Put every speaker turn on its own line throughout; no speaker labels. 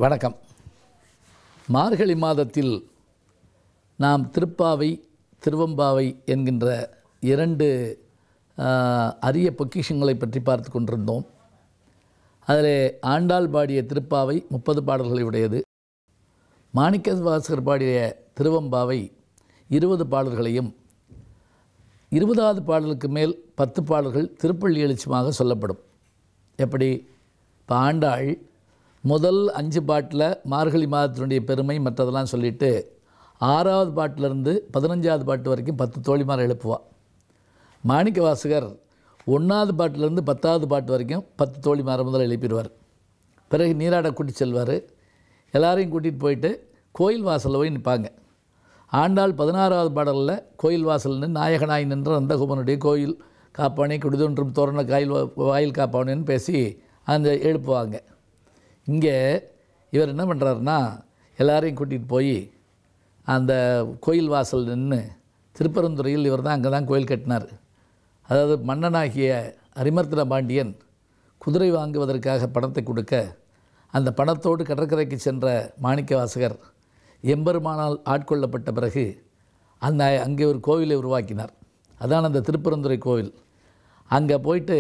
வணக்கம் மார்கழி மாதத்தில் நாம் திருப்பாவை திருவம்பாவை என்கின்ற இரண்டு ஆ, அரிய பொக்கிஷங்களை பற்றி பார்த்து கொண்டிருந்தோம் அதில் ஆண்டாள் பாடிய திருப்பாவை முப்பது பாடல்களை உடையது மாணிக்க வாசகர் பாடிய திருவம்பாவை இருபது பாடல்களையும் இருபதாவது பாடலுக்கு மேல் பத்து பாடல்கள் திருப்பள்ளி எழுச்சியமாக சொல்லப்படும் எப்படி இப்போ ஆண்டாள் முதல் அஞ்சு பாட்டில் மார்கழி மாதத்தினுடைய பெருமை மற்றதெல்லாம் சொல்லிட்டு ஆறாவது பாட்டிலிருந்து பதினஞ்சாவது பாட்டு வரைக்கும் பத்து தோழிமார் எழுப்புவாள் மாணிக்க வாசகர் ஒன்றாவது பாட்டிலேருந்து பத்தாவது பாட்டு வரைக்கும் பத்து தோழிமாரை முதல்ல எழுப்பிடுவார் பிறகு நீராட கூட்டிட்டு செல்வார் எல்லாரையும் கூட்டிகிட்டு போயிட்டு கோயில் வாசலில் போய் நிற்பாங்க ஆண்டாள் பதினாறாவது பாடலில் கோயில் வாசல் நின்று நாயகனாய் நின்ற நந்தகுமனுடைய கோயில் காப்பானே குடிதொன்றும் தோரண காயில் வா- வாயில் காப்பானேன்னு பேசி அந்த எழுப்புவாங்க இங்கே இவர் என்ன பண்ணுறாருன்னா எல்லாரையும் கூட்டிகிட்டு போய் அந்த கோயில் வாசல் நின்று திருப்பரந்துறையில் இவர் தான் அங்கே தான் கோயில் கட்டினார் அதாவது மன்னனாகிய அரிமர்த்தன பாண்டியன் குதிரை வாங்குவதற்காக பணத்தை கொடுக்க அந்த பணத்தோடு கடற்கரைக்கு சென்ற மாணிக்க வாசகர் எம்பெருமானால் ஆட்கொள்ளப்பட்ட பிறகு அந்த அங்கே ஒரு கோவிலை உருவாக்கினார் அதான் அந்த திருப்பரந்துரை கோவில் அங்கே போயிட்டு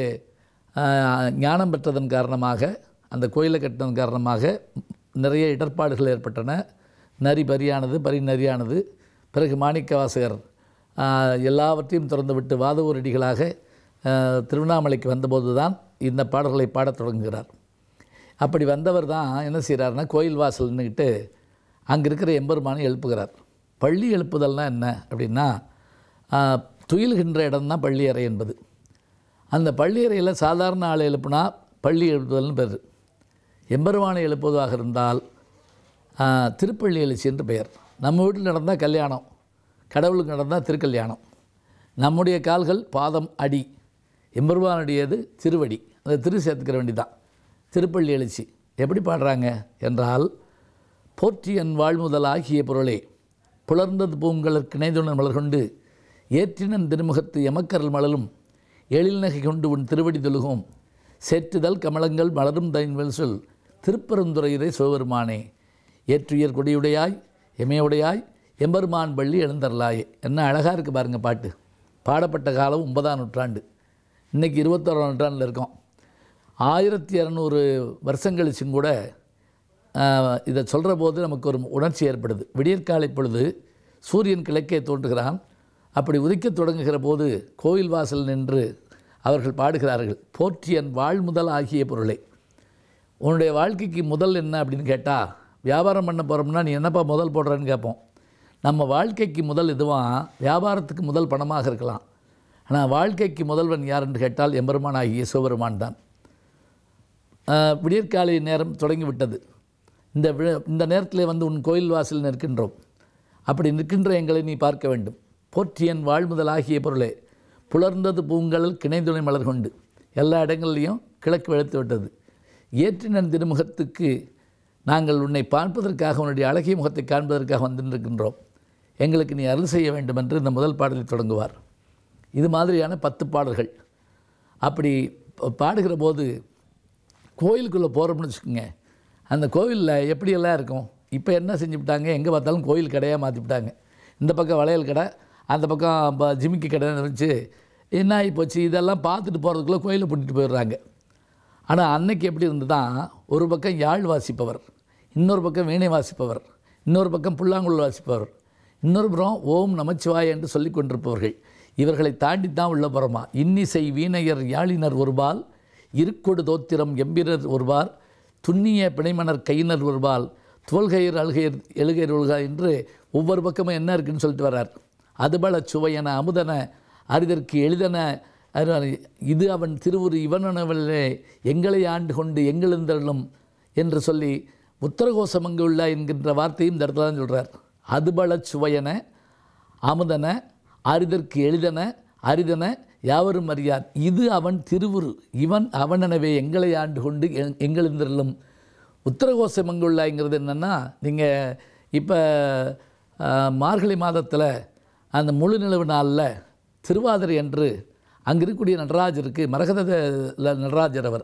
ஆஹ், ஞானம் பெற்றதன் காரணமாக அந்த கோயிலை கட்டினதன் காரணமாக நிறைய இடர்பாடுகள் ஏற்பட்டன நரி பரியானது பரி நரியானது பிறகு மாணிக்க வாசகர் ஆஹ், எல்லாவற்றையும் திறந்து விட்டு வாதவூரடிகளாக ஆஹ், திருவண்ணாமலைக்கு வந்தபோது தான் இந்த பாடல்களை பாடத் தொடங்குகிறார் அப்படி வந்தவர் தான் என்ன செய்கிறாருன்னா கோயில் வாசல் நின்றுக்கிட்டு அங்கே இருக்கிற எம்பெருமானை எழுப்புகிறார் பள்ளி எழுப்புதல்னா என்ன அப்படின்னா ஆஹ், துயில்கின்ற இடம்தான் பள்ளி அறை என்பது அந்த பள்ளி அறையில் சாதாரண ஆளை எழுப்புனா பள்ளி எழுப்புதல்னு பேர் எம்பெருமானை எழுப்புவதாக இருந்தால் ஆஹ், திருப்பள்ளி எழுச்சி என்று பெயர் நம்ம வீட்டில் நடந்தால் கல்யாணம் கடவுளுக்கு நடந்தால் திருக்கல்யாணம் நம்முடைய கால்கள் பாதம் அடி எம்பெருமானுடையது திருவடி அந்த திரு சேர்த்துக்கிற வேண்டி தான் திருப்பள்ளி எழுச்சி எப்படி பாடுறாங்க என்றால் போற்றி என் வாழ்முதலாகிய பொருளே புலர்ந்தது பூங்கலர் கிணைதுணர் மலர் கொண்டு ஏற்றினன் திருமுகத்து எமக்கரல் மலரும் எழில் நகை கொண்டு உன் திருவடி தொழுகும் சேற்றுதல் கமலங்கள் மலரும் தைன்வெல் சொல் திருப்பெருந்துறையிலே சிவபெருமானே ஏற்றுயர் கொடியுடையாய் எமையுடையாய் எம்பெருமான் பள்ளி எழுந்தரலாயே என்ன அழகாக இருக்குது பாருங்க பாட்டு பாடப்பட்ட காலம் ஒன்பதாம் நூற்றாண்டு இன்றைக்கி இருபத்தோராம் நூற்றாண்டில் இருக்கோம் ஆயிரத்தி இரநூறு வருஷம் கழிச்சும் கூட ஆஹ், இதை சொல்கிற போது நமக்கு ஒரு உணர்ச்சி ஏற்படுது விடியற்காலை பொழுது சூரியன் கிழக்கே தோன்றுகிறான் அப்படி உதிக்கத் தொடங்குகிற போது கோயில் வாசல் நின்று அவர்கள் பாடுகிறார்கள் போற்றியன் வாழ்முதல் ஆகிய பொருளை உன்னுடைய வாழ்க்கைக்கு முதல் என்ன அப்படின்னு கேட்டால் வியாபாரம் பண்ண போகிறோம்னா நீ என்னப்பா முதல் போடுறேன்னு கேட்போம் நம்ம வாழ்க்கைக்கு முதல் இதுவாக வியாபாரத்துக்கு முதல் பணமாக இருக்கலாம் ஆனால் வாழ்க்கைக்கு முதல்வன் யார் என்று கேட்டால் எம்பெருமான் ஆகிய சிவபெருமான் தான் ஆஹ், விடியற்காலை நேரம் தொடங்கிவிட்டது இந்த வி- இந்த நேரத்தில் வந்து உன் கோயில் வாசல் நிற்கின்றோம் அப்படி நிற்கின்ற எங்களை நீ பார்க்க வேண்டும் போற்றியன் வாழ்முதலாகிய பொருளே புலர்ந்தது பூங்கல் கிணைதுணை மலர் கொண்டு எல்லா இடங்கள்லையும் கிழக்கு வெளுத்து விட்டது ஏற்றினன் திருமுகத்துக்கு நாங்கள் உன்னை பார்ப்பதற்காக உன்னுடைய அழகிய முகத்தை காண்பதற்காக வந்திருக்கின்றோம் எங்களுக்கு நீ அருள் செய்ய வேண்டும் என்று இந்த முதல் பாடலை தொடங்குவார் இது மாதிரியான பத்து பாடல்கள் அப்படி ப- பாடுகிற போது கோயிலுக்குள்ளே போகிறோம்னு வச்சுக்கோங்க அந்த கோவிலில் எப்படியெல்லாம் இருக்கும் இப்போ என்ன செஞ்சுவிட்டாங்க எங்கே பார்த்தாலும் கோயில் கடையாக மாற்றிவிட்டாங்க இந்த பக்கம் வளையல் கடை அந்த பக்கம் ப- ஜிமிக்கி கடைன்னு வச்சு என்ன ஆகி போச்சு இதெல்லாம் பார்த்துட்டு போகிறதுக்குள்ளே கோயிலை பூட்டிட்டு போயிடுறாங்க ஆனால் அன்னைக்கு எப்படி இருந்ததுதான் ஒரு பக்கம் யாழ் வாசிப்பவர் இன்னொரு பக்கம் வீணை வாசிப்பவர் இன்னொரு பக்கம் புல்லாங்குழல் வாசிப்பவர் இன்னொரு புறம் ஓம் நமச்சிவாய என்று சொல்லிக் கொண்டிருப்பவர்கள் இவர்களை தாண்டி தான் உள்ள புறமா இன்னிசை வீணையர் யாழினர் ஒருபால் இருக்கொடு தோத்திரம் எம்பிரர் ஒருபார் துண்ணிய பிணைமணர் கையினர் ஒருபால் தோல்கயிர் அழுகையர் எழுகையர் ஒழுகா என்று ஒவ்வொரு பக்கமும் என்ன இருக்குன்னு சொல்லிட்டு வர்றார் அதுபல சுவையன அமுதன அரிதற்கு எளிதன அரு- இது அவன் திருவுரு இவனவளே எங்களை ஆண்டு கொண்டு எங்களெந்தருளும் என்று சொல்லி உத்தரகோசமங்குள்ள என்கின்ற வார்த்தையும் இந்த இடத்துல தான் சொல்கிறார் அதுபல சுவையன அமுதன அரிதற்கு எளிதன அரிதன யாவரும் அறியார் இது அவன் திருவுரு இவன் அவனெனவே எங்களை ஆண்டு கொண்டு எங்- எங்களெந்தருளும் உத்தரகோசமங்குள்ளாங்கிறது என்னென்னா நீங்கள் இப்போ மார்கழி மாதத்தில் அந்த முழு நிலவு நாளில் திருவாதிரை அன்று அங்கே இருக்கக்கூடிய நடராஜருக்கு மரகத ல- நடராஜர் அவர்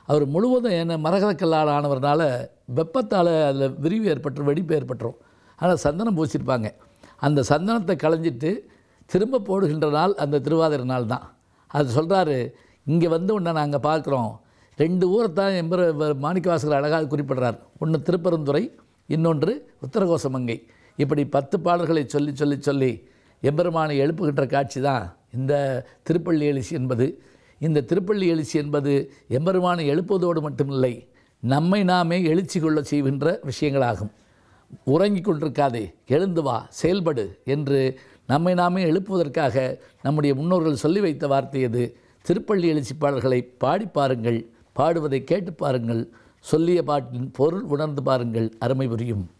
அவர் முழுவதும் என்ன மரகதக்கல்லால் ஆனவர்னால வெப்பத்தால் அதில் விரிவு ஏற்பட்டு வெடிப்பு ஏற்பட்டுரும் ஆனால் சந்தனம் பூசியிருப்பாங்க அந்த சந்தனத்தை களைஞ்சிட்டு திரும்ப போடுகின்ற நாள் அந்த திருவாதிரை நாள் தான் அது சொல்கிறாரு இங்கே வந்து உன்னை நாங்கள் பார்க்குறோம் ரெண்டு ஊரை தான் எம்பர மாணிக்கவாசகர் அழகாக குறிப்பிடுறார் ஒன்று திருப்பரந்துறை இன்னொன்று உத்தரகோசமங்கை இப்படி பத்து பாடல்களை சொல்லி சொல்லி சொல்லி எம்பெருமானை எழுப்புகின்ற காட்சி தான் இந்த திருப்பள்ளி எழுச்சி என்பது இந்த திருப்பள்ளி எழுச்சி என்பது எம்பெருமானை எழுப்புவதோடு மட்டுமில்லை நம்மை நாமே எழுச்சி கொள்ள செய்கின்ற விஷயங்களாகும் உறங்கிக் கொண்டிருக்காதே எழுந்து வா செயல்படு என்று நம்மை நாமே எழுப்புவதற்காக நம்முடைய முன்னோர்கள் சொல்லி வைத்த வார்த்தை அது திருப்பள்ளி எழுச்சி பாடல்களை பாடி பாருங்கள் பாடுவதை கேட்டு பாருங்கள் சொல்லிய பாட்டின் பொருள் உணர்ந்து பாருங்கள் அருமை புரியும்